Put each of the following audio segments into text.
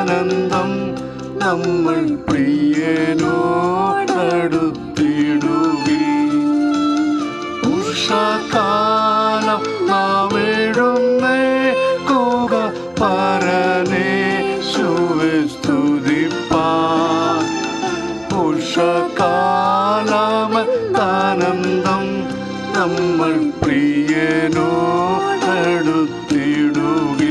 ആനന്ദം നമ്മൾ പ്രിയനോടടുത്തിടുവിൽ ഉഷകാലം നാം എഴുന്നേൽക്കുക പരനേശുവെ സ്തുതിപ്പാൻ ഉഷകാലമത്താനന്ദം നമ്മൾ പ്രിയനോടടുത്തിടുകിൽ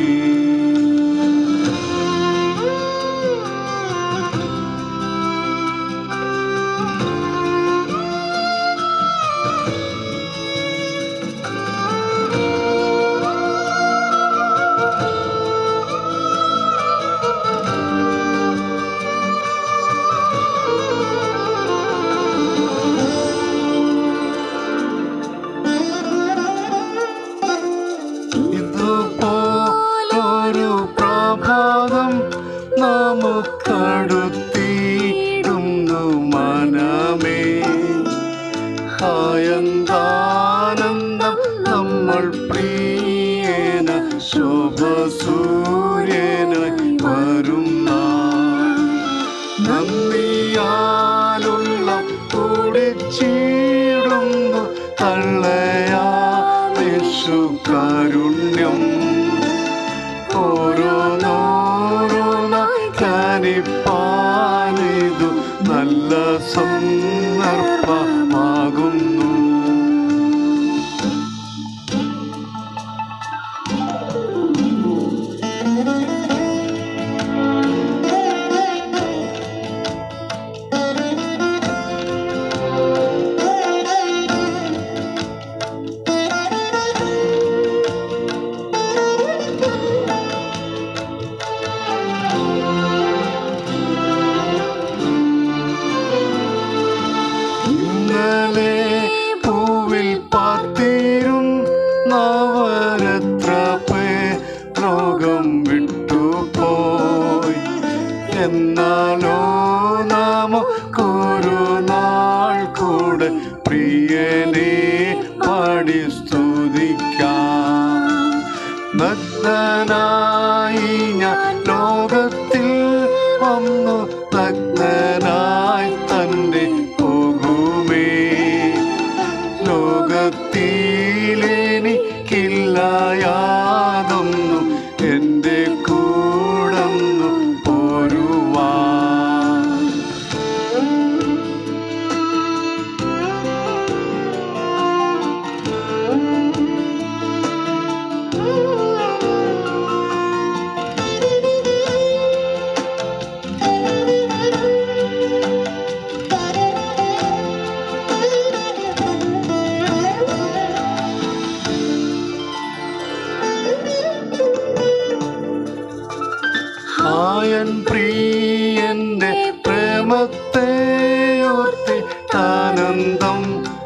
ഇതുപോലൊരു പ്രഭാതം നമുക്കടുത്തിടുന്നു മനമേ ഹായന്താനന്ദം നമ്മൾ പ്രിയന ശോഭസൂര്യനായി വരും നാൾ നന്ദിയാലുള്ള കുടിച്ചിടുന്നു തള്ളയാ യേശു കാരുണ്യം ഓരോന്നോരോന്നായി കാനിപ്പാനിതു നല്ല സന്ദർഭമാകുന്നു ഇന്നലെ പൂവിൽ പാർത്തീരും നവരത്ര പേ ലോകം വിട്ടുപോയി എന്നാലോ നമുക്കൊരു നാൾ കൂടെ പ്രിയനെ പാടി സ്തുതിക്കാം നഗ്നനായി ഞാൻ ലോകത്തിൽ വന്നു നഗ്നനായി തന്നെ പോകുമേ ലോകത്തിലെനിക്കില്ല യാതൊന്നും എൻ്റെ കൂടന്നു പോരുവാൻ ആയൻ പ്രിയന്റെ പ്രേമത്തെ ഓർത്തി ആനന്ദം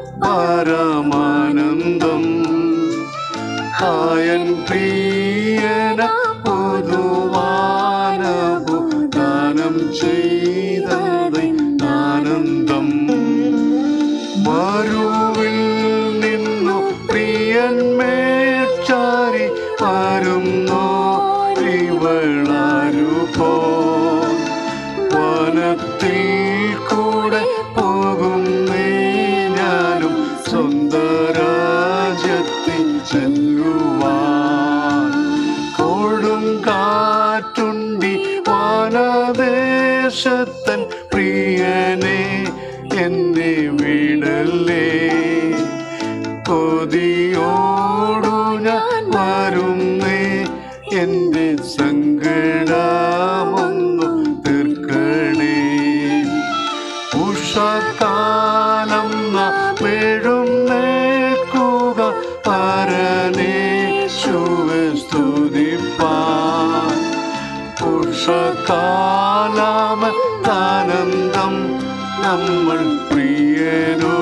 പരമാനന്ദം ആയൻ പ്രിയന പൊതുവാനവു ദാനം ചെയ്തത് ആനന്ദം മരുവിൽ നിന്നു പ്രിയന്മേച്ചാരി വരുന്നോ ഇവളാരുപോ വനത്തിൽ കൂടെ പോകുന്നേ ഞാനും സ്വന്ത രാജ്യത്തിൽ ചെല്ലുവാൻ കൊടും കാറ്റുണ്ടി വാനദേശത്തൻ പ്രിയനെ എന്നെ വിടല്ലേ കൊതിയോടു ഞാൻ വരുന്നേ എൻ്റെ സങ്കടമൊന്നു തീർക്കണേ ഉഷകാലം നാമെഴുന്നേൽക്കുക പരനേശുവെ സ്തുതിപ്പാൻ ഉഷകാലമത്താനന്ദം നമ്മൾ പ്രിയനോ